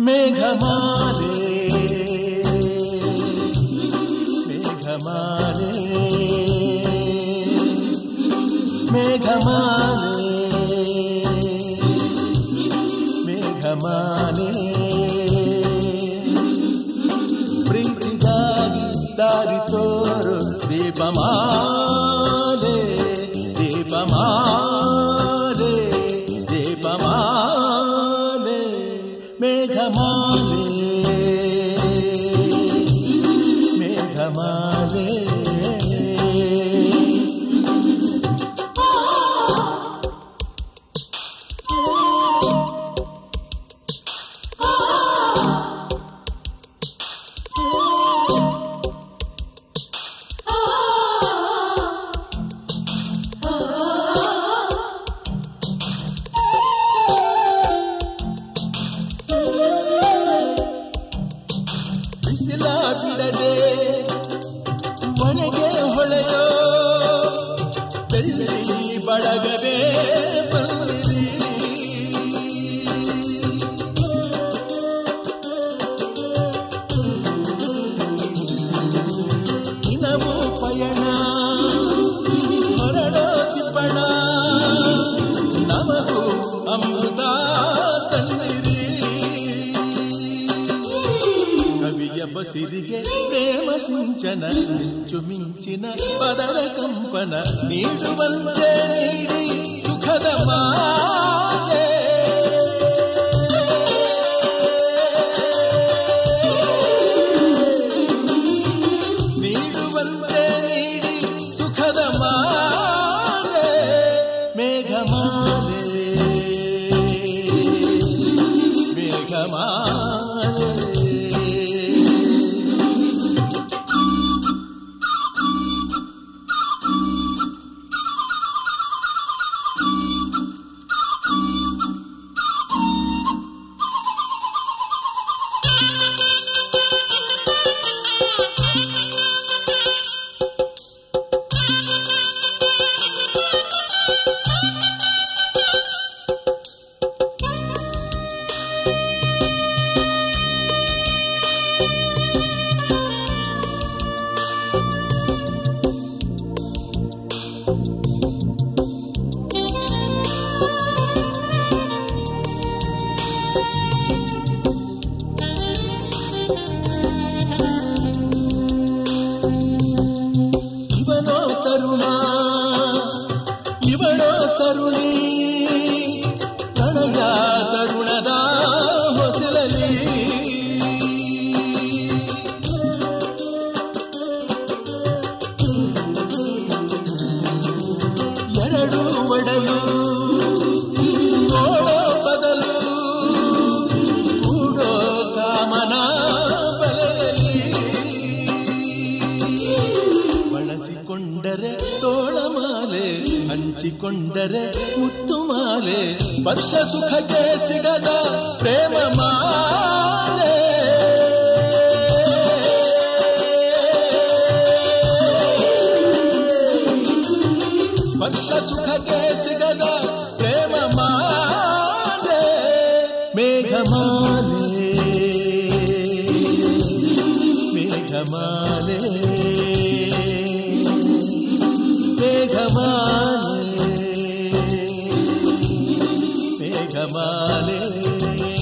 మేఘమాలే మేఘమాలే మేఘమాలే మేఘమాలే ಪ್ರೀತಿಗಾಗಿ ದಾರಿ ತೋರು ದೀಪಮಾಲೆ ದೀಪಮಾಲೆ ದೀಪಮಾಲೆ ಮೇಘಮಾಲೆ ಮೇಘಮಾಲೆ ಬಿಸಿಲ ಬಿಡದೆ ಒಣಗೆ ಹೊಳೆಯೋ ಬೆಳ್ಳಿ ಬಳಗದೆ ಬನ್ನಿರಿ ದಿನವೂ ಪಯಣ ಹೊರಡೋ ತಿಪ್ಪಣ ನಮಗೂ ಅಮೃತ ತನ್ನಿರಿ ಕವಿಯ ಬಸಿರಿಗೆ ಪ್ರೇಮ ಸಿಂಚನ ಮಿಂಚು ಮಿಂಚಿನ ಪದರ ಕಂಪನ ನೀಡುವಂತೆ ನೀಡಿ ಸುಖದ ಮಾಲೆ ನೀಡುವಂತೆ ನೀಡಿ ಸುಖದ ಮಾಲೆ ಮೇಘಮಾಲೆ ಮೇಘಮಾಲೆ ಇವನೋ ತರುಣ ಇವಳೋ ತರುಣಿ ಪ್ರಣಯ ತರುಣದ ಹೊಸಲಲಿ ಎರಡು ಒಡಲು ನೋಡೋ ಬದಲು ಕೂಡೋ ಕಾಮನ ಬಲೆಯಲ್ಲಿ ಬಳಸಿಕೊಂಡರೆ ತೋಳಮಾಲೆ ಹಂಚಿಕೊಂಡರೆ ಮುತ್ತುಮಾಲೆ ವರ್ಷ ಸುಖಕ್ಕೆ ಸಿಗದ ಪ್ರೇಮ ಮಾಲೆ ವರ್ಷ ಸುಖಕ್ಕೆ ಸಿಗದ ಪ್ರೇಮ ಮಾಲೆ ಮೇಘಮಾಲೆ ಮೇಘಮಾಲೆ ಮೇಘಮಾಲೆ ಮೇಘಮಾಲೆ